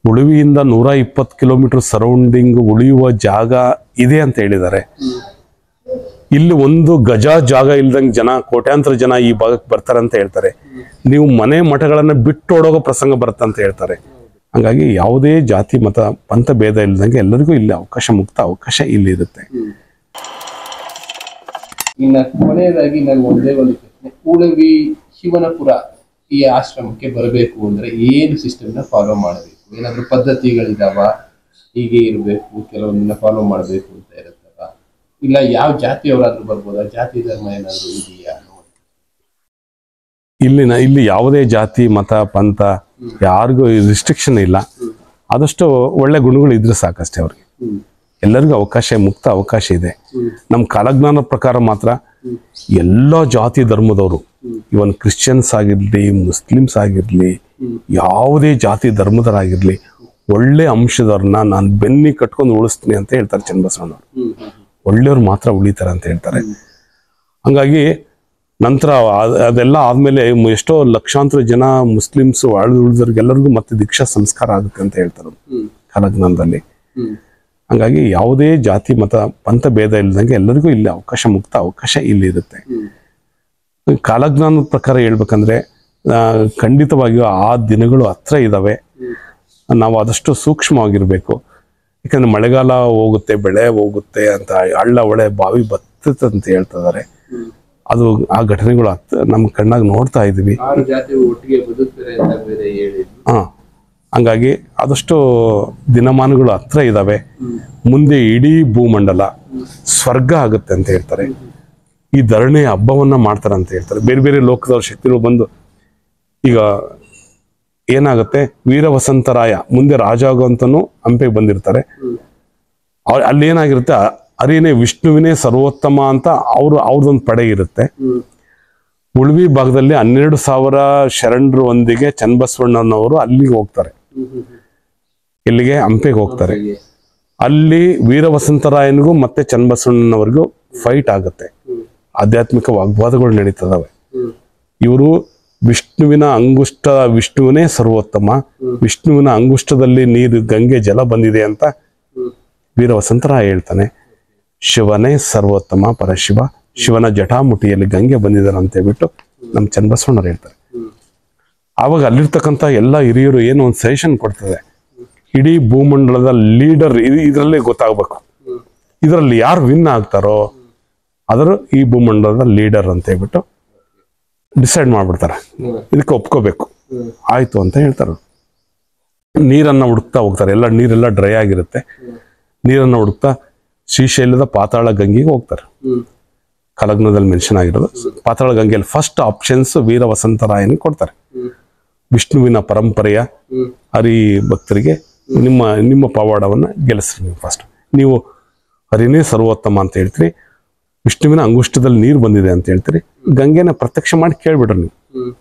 ಉಳುವಿಯಿಂದ ನೂರ ಇಪ್ಪತ್ತು kilometre surrounding ಉಳಿಯುವ ಜಾಗ ಇದೆ ಅಂತ ಹೇಳಿದ್ದಾರೆ ಇಲ್ಲಿ ಒಂದು ಗಜ ಜಾಗ ಇಲ್ದಂಗೆ ಜನ ಕೋಟ್ಯಾಂತರ ಜನ ಈ ಭಾಗಕ್ಕೆ ಬರ್ತಾರೆ ಅಂತ ಹೇಳ್ತಾರೆ ನೀವು ಮನೆ ಮಠಗಳನ್ನ ಬಿಟ್ಟು ಓಡೋಗೋ ಪ್ರಸಂಗ ಬರುತ್ತೆ ಅಂತ ಹೇಳ್ತಾರೆ ಹಂಗಾಗಿ ಯಾವುದೇ ಜಾತಿ ಮತ ಪಂಥ ಭೇದ ಇಲ್ದಂಗೆ ಎಲ್ಲರಿಗೂ ಇಲ್ಲಿ ಅವಕಾಶ ಮುಕ್ತ ಅವಕಾಶ ಇಲ್ಲಿ ಇರುತ್ತೆ ಇನ್ನ ಕೊನೆಯದಾಗಿ ನಾನು ಒಂದೇ ಒಂದು ಪ್ರಶ್ನೆ ಉಳವಿ ಶಿವನಪುರ ಈ ಆಶ್ರಮಕ್ಕೆ ಬರಬೇಕು ಅಂದ್ರೆ ಏನು ಸಿಸ್ಟಮ್ ನ ಫಾಲೋ ಮಾಡಬೇಕು ಏನಾದ್ರು ಪದ್ಧತಿಗಳಿದಾವ ಹೀಗೆ ಇರಬೇಕು ಕೆಲವೊಂದನ್ನ ಫಾಲೋ ಮಾಡಬೇಕು ಅಂತ ಇರುತ್ತಲ್ಲ ಇಲ್ಲ ಯಾವ ಜಾತಿಯವರಾದ್ರೂ ಬರ್ಬೋದಾ ಜಾತಿ ಧರ್ಮ ಏನಾದ್ರು ಇದೆಯಾ ಇಲ್ಲಿನ ಇಲ್ಲಿ ಯಾವುದೇ ಜಾತಿ ಮತ ಪಂಥ ಯಾರಿಗೂ ರಿಸ್ಟ್ರಿಕ್ಷನ್ ಇಲ್ಲ ಆದಷ್ಟು ಒಳ್ಳೆ ಗುಣಗಳು ಇದ್ರೆ ಸಾಕಷ್ಟೇ ಅವ್ರಿಗೆ ಹ್ಮ್ ಎಲ್ಲರಿಗೂ ಅವಕಾಶ ಮುಕ್ತ ಅವಕಾಶ ಇದೆ ಹ್ಮ್. ನಮ್ಮ ಕಾಲಜ್ಞಾನ ಪ್ರಕಾರ ಮಾತ್ರ ಎಲ್ಲ ಜಾತಿ ಧರ್ಮದವರು ಇವನ್ ಕ್ರಿಶ್ಚಿಯನ್ಸ್ ಆಗಿರ್ಲಿ ಮುಸ್ಲಿಮ್ಸ್ ಆಗಿರ್ಲಿ ಯಾವುದೇ ಜಾತಿ ಧರ್ಮದವರಾಗಿರ್ಲಿ ಒಳ್ಳೆ ಅಂಶದವ್ರನ್ನ ನಾನು ಬೆನ್ನಿ ಕಟ್ಕೊಂಡು ಉಳಿಸ್ತೀನಿ ಅಂತ ಹೇಳ್ತಾರೆ ಚನ್ನಬಸವಣ್ಣವ್ರು ಹ್ಮ್ ಹ್ಮ್ ಒಳ್ಳೆಯವ್ರು ಮಾತ್ರ ಉಳಿತಾರೆ ಅಂತ ಹೇಳ್ತಾರೆ ಹಂಗಾಗಿ ನಂತರ ಅದ್- ಅದೆಲ್ಲ ಆದ್ಮೇಲೆ ಮ್- ಎಷ್ಟೋ ಲಕ್ಷಾಂತರ ಜನ ಮುಸ್ಲಿಮ್ಸ್ ಅಳಿದು ಉಳಿದವ್ರಿಗೆಲ್ಲರಿಗೂ ಮತ್ತೆ ದೀಕ್ಷಾ ಸಂಸ್ಕಾರ ಆಗುತ್ತೆ ಅಂತ ಹೇಳ್ತಾರೆ ಹ್ಮ್ ಕಾಲಜ್ಞಾನದಲ್ಲಿ ಹ್ಮ್ ಹಂಗಾಗಿ ಯಾವುದೇ ಜಾತಿ ಮತ ಪಂಥ ಭೇದ ಇಲ್ದಂಗೆ ಎಲ್ಲರಿಗೂ ಇಲ್ಲಿ ಅವಕಾಶ ಮುಕ್ತ ಅವಕಾಶ ಇಲ್ಲಿ ಇರುತ್ತೆ ಹ್ಮ್ ಕಾಲಜ್ಞಾನದ ಪ್ರಕಾರ ಹೇಳ್ಬೇಕಂದ್ರೆ ಆ, ಖಂಡಿತವಾಗಿಯೂ ಆ ದಿನಗಳು ಹತ್ರ ಇದ್ದಾವೆ ನಾವು ಆದಷ್ಟು ಸೂಕ್ಷ್ಮವಾಗಿರ್ಬೇಕು ಯಾಕಂದ್ರೆ ಮಳೆಗಾಲ ಹೋಗುತ್ತೆ ಬೆಳೆ ಹೋಗುತ್ತೆ ಅಂತ ಹಳ್ಳ ಹೊಳೆ ಬಾವಿ ಬತ್ತತೆ ಅಂತ ಹೇಳ್ತಿದ್ದಾರೆ ಅದು ಆ ಘಟನೆಗಳು ಹತ್ ನಮ್ಮ ಕಣ್ಣಾಗ ನೋಡ್ತಾ ಇದೀವಿ ಆರು ಜಾತಿ ಒಟ್ಟಿಗೆ ಬದುಕ್ತಾರೆ ಅಂತ ಬೇರೆ ಹೇಳಿದ್ರು ಹಾ ಹಂಗಾಗಿ ಆದಷ್ಟು ದಿನಮಾನಗಳು ಹತ್ರ ಇದ್ದಾವೆ ಮುಂದೆ ಇಡೀ ಭೂಮಂಡಲ ಸ್ವರ್ಗ ಆಗುತ್ತೆ ಅಂತ ಹೇಳ್ತಾರೆ ಈ ಧರಣಿ ಹಬ್ಬವನ್ನ ಮಾಡ್ತಾರೆ ಅಂತ ಹೇಳ್ತಾರೆ ಬೇರೆ ಬೇರೆ ಲೋಕದವ್ರ ಶಕ್ತಿಗಳು ಬಂದು ಈಗ ಏನಾಗುತ್ತೆ ವೀರ ವಸಂತರಾಯ ಮುಂದೆ ರಾಜ ಆಗುವಂತನೂ ಹಂಪೆಗೆ ಬಂದಿರ್ತಾರೆ ಅವ್ರ್- ಅಲ್ಲಿ ಏನಾಗಿರುತ್ತೆ ಅ- ಅರಿನೇ ವಿಷ್ಣುವಿನೇ ಸರ್ವೋತ್ತಮ ಅಂತ ಅವ್ರು ಅವ್ರದೊಂದು ಪಡೆ ಇರುತ್ತೆ ಹ್ಮ್ ಉಳ್ವಿ ಭಾಗದಲ್ಲಿ ಹನ್ನೆರಡು ಸಾವಿರ ಶರಣರು ಒಂದಿಗೆ ಚನ್ನಬಸವಣ್ಣನವರು ಅಲ್ಲಿಗೆ ಹೋಗ್ತಾರೆ ಹ್ಮ್ ಹ್ಮ್ ಹ್ಮ್ ಇಲ್ಲಿಗೆ ಹಂಪೆಗೆ ಹೋಗ್ತಾರೆ ಹಾಗೆ. ಅಲ್ಲಿ ವೀರ ವಸಂತರಾಯನಿಗೂ ಮತ್ತೆ ಚನ್ನಬಸವಣ್ಣನವರಿಗೂ ಫೈಟ್ ಆಗುತ್ತೆ ಹ್ಮ್ ಆಧ್ಯಾತ್ಮಿಕ ವಾಗ್ವಾದಗಳು ನಡೀತದವೆ ಹ್ಮ್ ಇವರು ವಿಷ್ಣುವಿನ ಅಂಗುಷ್ಟ ವಿಷ್ಣುವಿನೇ ಸರ್ವೋತ್ತಮ ವಿಷ್ಣುವಿನ ಅಂಗುಷ್ಟದಲ್ಲಿ ನೀರು ಗಂಗೆ ಜಲ ಬಂದಿದೆ ಅಂತ ಹ್ಮ್ ವೀರ ವಸಂತರಾಯ ಹೇಳ್ತಾನೆ ಶಿವನೇ ಸರ್ವೋತ್ತಮ ಪರಶಿವ ಶಿವನ ಜಟಾಮುಟಿಯಲ್ಲಿ ಗಂಗೆ ಬಂದಿದ್ದಾನೆ ಅಂತ ಹೇಳ್ಬಿಟ್ಟು ನಮ್ಮ ಚನ್ನಬಸವಣ್ಣರು ಹೇಳ್ತಾರೆ ಹ್ಮ್ ಆವಾಗ ಅಲ್ಲಿರ್ತಕ್ಕಂಥ ಎಲ್ಲ ಹಿರಿಯರು ಏನು ಒಂದು ಸಜೆಷನ್ ಕೊಡ್ತದೆ ಇಡೀ ಭೂಮಂಡಲದ ಲೀಡರ್ ಇದರಲ್ಲೇ ಗೊತ್ತಾಗ್ಬೇಕು ಹ್ಮ್ ಇದರಲ್ಲಿ ಯಾರು ವಿನ್ ಆಗ್ತಾರೋ ಅದರ ಈ ಭೂಮಂಡಲದ ಲೀಡರ್ ಅಂತ ಹೇಳ್ಬಿಟ್ಟು ಡಿಸೈಡ್ ಮಾಡ್ಬಿಡ್ತಾರೆ ಹ್ಮ್ ಇದಕ್ಕೆ ಒಪ್ಕೋಬೇಕು ಹ್ಮ್ ಆಯ್ತು ಅಂತ ಹೇಳ್ತಾರೆ ನೀರನ್ನ ಹುಡುಕ್ತಾ ಹೋಗ್ತಾರೆ ಎಲ್ಲ ನೀರೆಲ್ಲ ಡ್ರೈ ಆಗಿರುತ್ತೆ ನೀರನ್ನ ಹುಡುಕ್ತಾ ಶ್ರೀಶೈಲದ ಪಾತಾಳ ಗಂಗೆಗೆ ಹೋಗ್ತಾರೆ ಹ್ಮ್ ಕಲಗ್ನದಲ್ಲಿ ಮೆನ್ಷನ್ ಆಗಿರೋದು ಪಾತಾಳ ಗಂಗೆಯಲ್ಲಿ ಫಸ್ಟ್ ಆಪ್ಷನ್ಸ್ ವೀರ ವಸಂತರಾಯನಿಗೆ ಕೊಡ್ತಾರೆ ಹ್ಮ್ ವಿಷ್ಣುವಿನ ಪರಂಪರೆಯ ಹ್ಮ್ ಹರಿ ಭಕ್ತರಿಗೆ ನಿಮ್ಮ ನಿಮ್ಮ ಪವಾಡವನ್ನ ಗೆಲ್ಲಿಸ್ರಿ ನೀವು ಫಸ್ಟ್ ನೀವು ಹರಿನೇ ಸರ್ವೋತ್ತಮ ಅಂತ ಹೇಳ್ತೀರಿ ವಿಷ್ಣುವಿನ ಅಂಗುಷ್ಟದಲ್ಲಿ ನೀರು ಬಂದಿದೆ ಅಂತ ಹೇಳ್ತೀರಿ ಗಂಗೆನ ಪ್ರತ್ಯಕ್ಷ ಮಾಡಿ ಕೇಳ್ಬಿಡ್ರಿ ನೀವು ಹ್ಮ್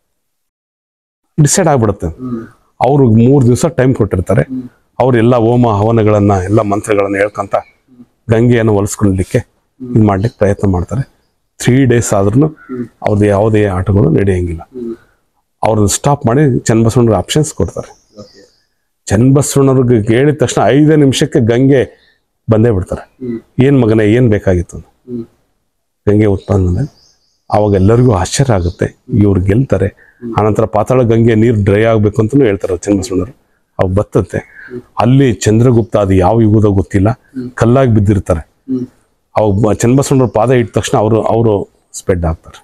ಡಿಸೈಡ್ ಆಗ್ಬಿಡುತ್ತೆ ಹ್ಮ್ ಅವರು ಮೂರು ದಿವಸ ಟೈಮ್ ಕೊಟ್ಟಿರ್ತಾರೆ ಅವ್ರು ಎಲ್ಲ ಹೋಮ ಹವನಗಳನ್ನ ಎಲ್ಲ ಮಂತ್ರಗಳನ್ನ ಹೇಳ್ಕೊಂತ ಗಂಗೆಯನ್ನು ಹೊಲಿಸ್ಕೊಳ್ಳಲಿಕ್ಕೆ ಇದು ಮಾಡ್ಲಿಕ್ಕೆ ಪ್ರಯತ್ನ ಮಾಡ್ತಾರೆ ತ್ರೀ ಡೇಸ್ ಆದ್ರೂ ಅವ್ರದ್ದು ಯಾವುದೇ ಆಟಗಳು ನಡೆಯಂಗಿಲ್ಲ ಹ್ಮ್ ಅವ್ರನ್ನ ಸ್ಟಾಪ್ ಮಾಡಿ ಚನ್ನಬಸವಣ್ಣರ ಆಪ್ಷನ್ಸ್ ಕೊಡ್ತಾರೆ ಓಕೆ ಚನ್ನಬಸವಣ್ಣವ್ರಿಗೆ ಹೇಳಿದ ತಕ್ಷಣ ಐದೇ ನಿಮಿಷಕ್ಕೆ ಗಂಗೆ ಬಂದೇ ಬಿಡ್ತಾರೆ ಹ್ಮ್ ಏನ್ ಮಗನೇ ಏನ್ ಬೇಕಾಗಿತ್ತು ಅಂತ. ಹ್ಮ್ ಗಂಗೆ ಉತ್ಪನ್ನ ಬಂದಾಗ ಅವಾಗ ಎಲ್ಲರಿಗೂ ಆಶ್ಚರ್ಯ ಆಗುತ್ತೆ ಇವ್ರು ಗೆಲ್ತಾರೆ ಆನಂತರ ಪಾತಾಳ ಗಂಗೆ ನೀರು ಡ್ರೈ ಆಗ್ಬೇಕು ಅಂತಲೂ ಹೇಳ್ತಾರೆ ಚನ್ನಬಸವಣ್ಣರು ಅವು ಬತ್ತತ್ತೆ ಅಲ್ಲಿ ಚಂದ್ರಗುಪ್ತ ಅದು ಯಾವ ಯುಗದ ಗೊತ್ತಿಲ್ಲ ಕಲ್ಲಾಗಿ ಬಿದ್ದಿರ್ತಾರೆ ಹ್ಮ್ ಅವಾಗ ಬ- ಚನ್ನಬಸವಣ್ಣವ್ರ ಪಾದ ಇಟ್ಟ ತಕ್ಷಣ ಅವರು ಅವರು ಸ್ಪೆಡ್ ಆಗ್ತಾರೆ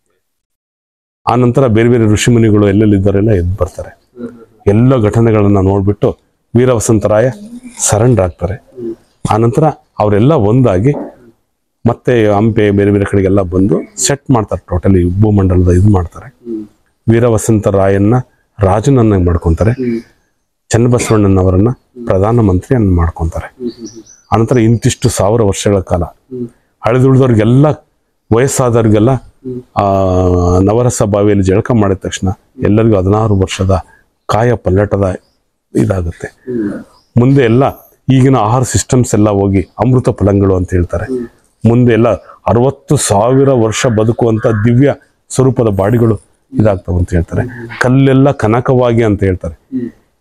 ಆ ನಂತರ ಬೇರೆ ಬೇರೆ ಋಷಿಮುನಿಗಳು ಎಲ್ಲೆಲ್ಲಿದ್ದಾರೆಲ್ಲ ಎದ್ದು ಬರ್ತಾರೆ ಹ್ಮ್ ಎಲ್ಲ ಘಟನೆಗಳನ್ನ ನೋಡ್ಬಿಟ್ಟು ವೀರ ವಸಂತರಾಯ ಸರೆಂಡರ್ ಆಗ್ತಾರೆ ಆನಂತರ ಅವರೆಲ್ಲ ಒಂದಾಗಿ ಮತ್ತೆ ಹಂಪೆ ಬೇರೆ ಬೇರೆ ಕಡೆಗೆಲ್ಲ ಬಂದು ಸೆಟ್ ಮಾಡ್ತಾರೆ ಟೋಟಲಿ ಭೂಮಂಡಲದ ಇದು ಮಾಡ್ತಾರೆ ಹ್ಮ್ ವೀರ ವಸಂತರಾಯನ್ನ ರಾಜನನ್ನ ಮಾಡ್ಕೊಂತಾರೆ ಹ್ಮ್ ಚನ್ನಬಸವಣ್ಣನವರನ್ನ ಪ್ರಧಾನಮಂತ್ರಿಯನ್ನ ಮಾಡ್ಕೊಂತಾರೆ ಹ್ಮ್ ಹ್ಮ್ ಆನಂತರ ಇಂತಿಷ್ಟು ಸಾವಿರ ವರ್ಷಗಳ ಕಾಲ ಹ್ಮ್ ಹಳೆದುಳಿದವ್ರಿಗೆಲ್ಲ ವಯಸ್ಸಾದವ್ರಿಗೆಲ್ಲ ಆ ನವರಸ ಬಾವಿಯಲ್ಲಿ ಜಳಕ ಮಾಡಿದ ತಕ್ಷಣ ಎಲ್ಲರಿಗೂ ಹದಿನಾರು ವರ್ಷದ ಕಾಯ ಪಲ್ಲಟದ ಇದಾಗುತ್ತೆ ಹ್ಮ್ ಮುಂದೆ ಎಲ್ಲ ಈಗಿನ ಆಹಾರ ಸಿಸ್ಟಮ್ಸ್ ಎಲ್ಲ ಹೋಗಿ ಅಮೃತ ಫಲಗಳು ಅಂತ ಹೇಳ್ತಾರೆ ಮುಂದೆ ಎಲ್ಲ ಅರವತ್ತು ಸಾವಿರ ವರ್ಷ ಬದುಕುವಂತ ದಿವ್ಯ ಸ್ವರೂಪದ ಬಾಡಿಗಳು ಇದಾಗ್ತವೆ ಅಂತ ಹೇಳ್ತಾರೆ ಕಲ್ಲೆಲ್ಲ ಕನಕವಾಗಿ ಅಂತ ಹೇಳ್ತಾರೆ ಹ್ಮ್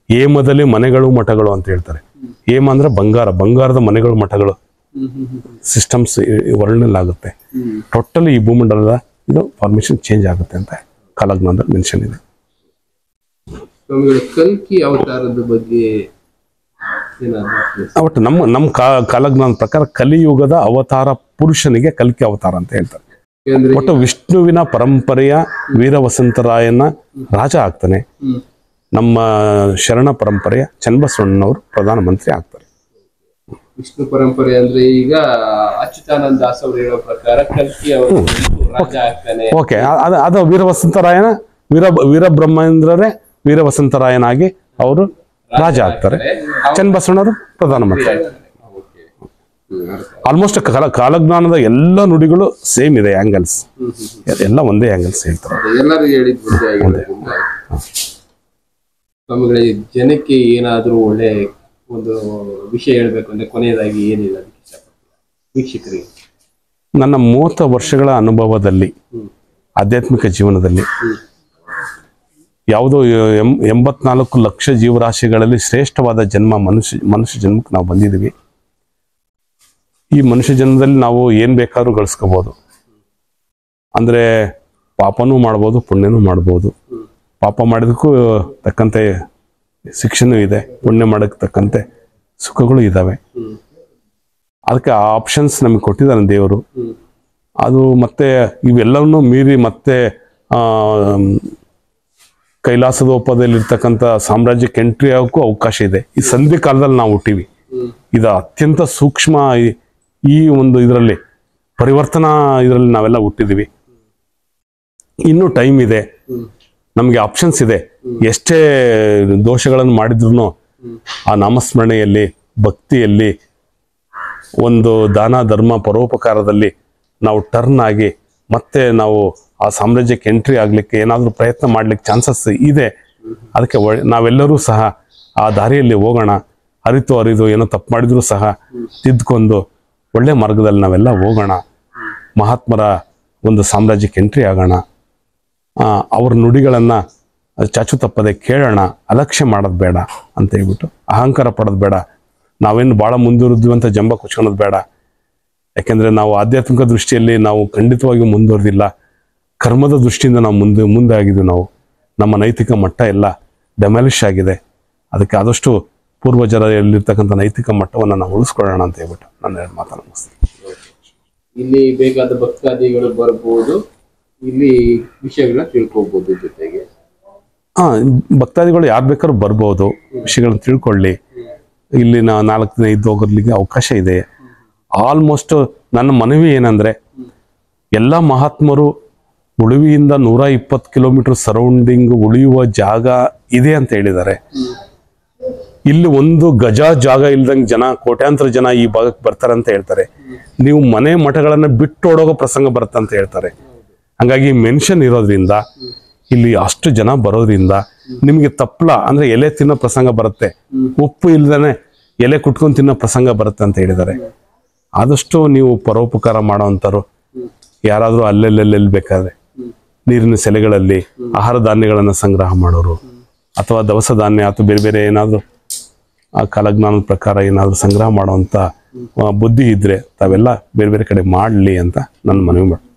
ಹೇಮದಲ್ಲಿ ಮನೆಗಳು ಮಠಗಳು ಅಂತ ಹೇಳ್ತಾರೆ ಹೇಮ ಅಂದ್ರೆ ಬಂಗಾರ ಬಂಗಾರದ ಮನೆಗಳು ಮಠಗಳು ಹ್ಮ್ ಹ್ಮ್ ಹ್ಮ್ ಸಿಸ್ಟಮ್ಸ್ ವರ್ಣಲ್ಲಾಗುತ್ತೆ ಹ್ಮ್ ಟೋಟಲಿ ಈ ಭೂಮಂಡಲದ ಇದು ಫಾರ್ಮೇಶನ್ ಚೇಂಜ್ ಆಗುತ್ತೆ ಅಂತ ಕಾಲಜ್ಞಾನದಲ್ಲಿ ಮೆನ್ಷನ್ ಇದೆ ಸ್ವಾಮಿಗಳ ಕಲ್ಕಿ ಅವತಾರದ ಬಗ್ಗೆ ಏನಾದ್ರು ಒಟ್ಟು ನಮ್ಮ ನಮ್ಮ ಕಾ ಕಾಲಜ್ಞಾನದ ಪ್ರಕಾರ ಕಲಿಯುಗದ ಅವತಾರ ಪುರುಷನಿಗೆ ಕಲ್ಕಿ ಅವತಾರ ಅಂತ ಹೇಳ್ತಾರೆ ಯಾಕಂದ್ರೆ ಒಟ್ಟು ವಿಷ್ಣುವಿನ ಪರಂಪರೆಯ ವೀರ ವಸಂತರಾಯನ ರಾಜ ಆಗ್ತಾನೆ ಹ್ಮ್ ನಮ್ಮ ಶರಣ ಪರಂಪರೆಯ ಚನ್ನಬಸವಣ್ಣನವರು ಪ್ರಧಾನಮಂತ್ರಿ ಆಗ್ತಾರೆ ವಿಷ್ಣು ಪರಂಪರೆ ಅಂದ್ರೆ ಈಗ ಅಚ್ಯುತಾನಂದ ದಾಸ್ ಅವರು ಹೇಳೋ ಪ್ರಕಾರ ಕಲ್ಕಿ ಅವರು ರಾಜ ಆಗ್ತಾನೆ ಓಕೆ ಅದು ಅದು ವೀರ ವಸಂತರಾಯನ ವೀರ ವೀರಬ್ರಹ್ಮೇಂದ್ರರೇ ವೀರ ವಸಂತರಾಯನಾಗಿ ಅವರು ರಾಜ ಆಗ್ತಾರೆ ಚನ್ನಬಸವಣ್ಣವರು ಪ್ರಧಾನಮಂತ್ರಿ ಓಕೆ ಹ್ಮ್ ಅರ್ಥ. ಆಲ್ಮೋಸ್ಟ್ ಕಾಲ ಕಾಲಜ್ಞಾನದ ಎಲ್ಲ ನುಡಿಗಳು ಸೇಮ್ ಇದೆ ಆಂಗಲ್ಸ್ ಹ್ಮ್ ಹ್ಮ್ ಎಲ್ಲ ಒಂದೇ ಆಂಗಲ್ಸ್ ಹೇಳ್ತಾರೆ ಅದೇ ಎಲ್ಲರೂ ಹೇಳಿದ್ ಒಂದೇ ಆಗಿರೋದ್ರಿಂದ ಸ್ವಾಮಿಗಳಿಗೆ ಜನಕ್ಕೆ ಏನಾದ್ರೂ ಒಳ್ಳೆ ಒಂದು ವಿಷಯ ಹೇಳ್ಬೇಕು ಅಂದ್ರೆ ಕೊನೆಯದಾಗಿ ಏನಿಲ್ಲ ಅದಕ್ಕೆ ಇಷ್ಟಪಡ್ತೀರಾ ವೀಕ್ಷಕರಿಗೆ ನನ್ನ ಮೂವತ್ತು ವರ್ಷಗಳ ಅನುಭವದಲ್ಲಿ ಹ್ಮ್ ಆಧ್ಯಾತ್ಮಿಕ ಜೀವನದಲ್ಲಿ ಹ್ಮ್ ಯಾವುದೋ ಎಂ ಎಂಬತ್ನಾಲ್ಕು ಲಕ್ಷ ಜೀವರಾಶಿಗಳಲ್ಲಿ ಶ್ರೇಷ್ಠವಾದ ಜನ್ಮ ಮನುಷ್ಯ ಮನುಷ್ಯ ಜನ್ಮಕ್ಕೆ ನಾವು ಬಂದಿದ್ದೀವಿ ಈ ಮನುಷ್ಯ ಜನ್ಮದಲ್ಲಿ ನಾವು ಏನ್ ಬೇಕಾದ್ರೂ ಗಳಿಸ್ಕೋಬಹುದು ಅಂದ್ರೆ ಪಾಪನೂ ಮಾಡ್ಬೋದು ಪುಣ್ಯನೂ ಮಾಡ್ಬೋದು ಹ್ಮ್ ಪಾಪ ಮಾಡಿದಕ್ಕೂ ತಕ್ಕಂತೆ ಶಿಕ್ಷೆನೂ ಇದೆ ಪುಣ್ಯ ಮಾಡೋಕ್ಕೆ ತಕ್ಕಂತೆ ಸುಖಗಳು ಇದ್ದಾವೆ ಹ್ಮ್ ಅದಕ್ಕೆ ಆ ಆಪ್ಷನ್ಸ್ ನಮಗೆ ಕೊಟ್ಟಿದ್ದಾನೆ ದೇವರು ಹ್ಮ್ ಅದು ಮತ್ತೆ ಇವೆಲ್ಲವನ್ನೂ ಮೀರಿ ಮತ್ತೆ ಆ ಕೈಲಾಸದೋಪದಲ್ಲಿರ್ತಕ್ಕಂಥ ಸಾಮ್ರಾಜ್ಯಕ್ಕೆ ಎಂಟ್ರಿ ಆಗೋಕ್ಕೂ ಅವಕಾಶ ಇದೆ ಈ ಸಂಧಿ ಕಾಲದಲ್ಲಿ ನಾವು ಹುಟ್ಟಿವಿ ಹ್ಮ್ ಇದು ಅತ್ಯಂತ ಸೂಕ್ಷ್ಮ ಈ- ಈ ಒಂದು ಇದರಲ್ಲಿ ಪರಿವರ್ತನಾ ಇದರಲ್ಲಿ ನಾವೆಲ್ಲ ಹುಟ್ಟಿದೀವಿ ಇನ್ನೂ ಟೈಮ್ ಇದೆ ಹ್ಮ್ ನಮಗೆ ಆಪ್ಷನ್ಸ್ ಇದೆ ಎಷ್ಟೇ ದೋಷಗಳನ್ನು ಮಾಡಿದ್ರು ಹ್ಮ್ ಆ ನಾಮಸ್ಮರಣೆಯಲ್ಲಿ ಭಕ್ತಿಯಲ್ಲಿ ಒಂದು ದಾನ ಧರ್ಮ ಪರೋಪಕಾರದಲ್ಲಿ ನಾವು ಟರ್ನ್ ಆಗಿ ಮತ್ತೆ ನಾವು ಆ ಸಾಮ್ರಾಜ್ಯಕ್ಕೆ ಎಂಟ್ರಿ ಆಗ್ಲಿಕ್ಕೆ ಏನಾದರೂ ಪ್ರಯತ್ನ ಮಾಡ್ಲಿಕ್ಕೆ ಚಾನ್ಸಸ್ ಇದೆ ಅದಕ್ಕೆ ಒಳ್ಳೆ ನಾವೆಲ್ಲರೂ ಸಹ ಆ ದಾರಿಯಲ್ಲಿ ಹೋಗೋಣ ಅರಿತು ಅರಿದು ಏನೋ ತಪ್ಪು ಮಾಡಿದ್ರು ಸಹ ತಿದ್ದುಕೊಂಡು ಒಳ್ಳೆ ಮಾರ್ಗದಲ್ಲಿ ನಾವೆಲ್ಲ ಹೋಗೋಣ ಮಹಾತ್ಮರ ಒಂದು ಸಾಮ್ರಾಜ್ಯಕ್ಕೆ ಎಂಟ್ರಿ ಆಗೋಣ ಆ, ಅವ್ರ ನುಡಿಗಳನ್ನ ಚಾಚು ತಪ್ಪದೆ ಕೇಳೋಣ ಅಲಕ್ಷ್ಯ ಮಾಡೋದು ಬೇಡ ಅಂತ ಹೇಳ್ಬಿಟ್ಟು ಅಹಂಕಾರ ಪಡೋದು ಬೇಡ ನಾವೇನು ಭಾಳ ಮುಂದುವರಿದ್ವಿ ಅಂತ ಜಂಬ ಕುಚ್ಕೊಳೋದು ಬೇಡ ಯಾಕೆಂದ್ರೆ ನಾವು ಆಧ್ಯಾತ್ಮಿಕ ದೃಷ್ಟಿಯಲ್ಲಿ ನಾವು ಖಂಡಿತವಾಗಿಯೂ ಮುಂದುವರೆದಿಲ್ಲ ಕರ್ಮದ ದೃಷ್ಟಿಯಿಂದ ನಾವು ಮುಂದೆ ಮುಂದೆ ಆಗಿದ್ದೀವಿ ನಾವು ನಮ್ಮ ನೈತಿಕ ಮಟ್ಟ ಎಲ್ಲ ಡೆಮಾಲಿಷ್ ಆಗಿದೆ ಅದಕ್ಕೆ ಆದಷ್ಟು ಪೂರ್ವಜರಲ್ಲಿರ್ತಕ್ಕಂಥ ನೈತಿಕ ಮಟ್ಟವನ್ನು ನಾವು ಉಳಿಸ್ಕೊಳ್ಳೋಣ ಅಂತ ಹೇಳ್ಬಿಟ್ಟು ನಾನು ಎರಡು ಮಾತನ್ನು ಮುಗಿಸ್ತೀನಿ ಇಲ್ಲಿ ಬೇಕಾದ ಭಕ್ತಾದಿಗಳು ಬರ್ಬೋದು ಇಲ್ಲಿ ವಿಷಯಗಳನ್ನ ತಿಳ್ಕೊಬಹುದು ಜೊತೆಗೆ ಹಾ ಭಕ್ತಾದಿಗಳು ಯಾರು ಬೇಕಾದ್ರೂ ಬರ್ಬೋದು ವಿಷಯಗಳನ್ನ ತಿಳ್ಕೊಳ್ಳಿ ಇಲ್ಲಿ ನಾ ನಾಲ್ಕು ದಿನ ಇದ್ದು ಹೋಗೋದ್ಲಿಕ್ಕೆ ಅವಕಾಶ ಇದೆ ಆಲ್ಮೋಸ್ಟ್ ನನ್ನ ಮನವಿ ಏನಂದ್ರೆ ಎಲ್ಲ ಮಹಾತ್ಮರು ಉಳುವಿಯಿಂದ ನೂರ ಇಪ್ಪತ್ತು ಕಿಲೋಮೀಟರ್ ಸರೌಂಡಿಂಗ್ ಉಳಿಯುವ ಜಾಗ ಇದೆ ಅಂತ ಹೇಳಿದ್ದಾರೆ ಇಲ್ಲಿ ಒಂದು ಗಜ ಜಾಗ ಇಲ್ದಂಗೆ ಜನ ಕೋಟ್ಯಾಂತರ ಜನ ಈ ಭಾಗಕ್ಕೆ ಬರ್ತಾರೆ ಅಂತ ಹೇಳ್ತಾರೆ ನೀವು ಮನೆ ಮಠಗಳನ್ನ ಬಿಟ್ಟು ಓಡೋಗೋ ಪ್ರಸಂಗ ಬರುತ್ತೆ ಅಂತ ಹೇಳ್ತಾರೆ ಹಂಗಾಗಿ ಮೆನ್ಷನ್ ಇರೋದ್ರಿಂದ ಇಲ್ಲಿ ಅಷ್ಟು ಜನ ಬರೋದ್ರಿಂದ ನಿಮಗೆ ತಪ್ಪಲ ಅಂದ್ರೆ ಎಲೆ ತಿನ್ನೋ ಪ್ರಸಂಗ ಬರುತ್ತೆ ಉಪ್ಪು ಇಲ್ದೇನೆ ಎಲೆ ಕುಟ್ಕೊಂಡು ತಿನ್ನೋ ಪ್ರಸಂಗ ಬರುತ್ತೆ ಅಂತ ಹೇಳಿದ್ದಾರೆ ಆದಷ್ಟು ನೀವು ಪರೋಪಕಾರ ಮಾಡೋವಂಥವ್ರು ಯಾರಾದರೂ ಅಲ್ಲೆಲ್ಲೆಲ್ಲೆಲ್ಲಿ ಬೇಕಾದ್ರೆ ನೀರಿನ ಸೆಲೆಗಳಲ್ಲಿ ಆಹಾರ ಧಾನ್ಯಗಳನ್ನು ಸಂಗ್ರಹ ಮಾಡೋರು ಅಥವಾ ದವಸ ಧಾನ್ಯ ಅಥವಾ ಬೇರೆ ಬೇರೆ ಏನಾದರೂ ಆ ಕಾಲಜ್ಞಾನದ ಪ್ರಕಾರ ಏನಾದರೂ ಸಂಗ್ರಹ ಮಾಡುವಂಥ ಆ, ಬುದ್ಧಿ ಇದ್ರೆ ತಾವೆಲ್ಲ ಬೇರೆ ಬೇರೆ ಕಡೆ ಮಾಡಲಿ ಅಂತ ನನ್ನ ಮನವಿ ಮಾಡಿ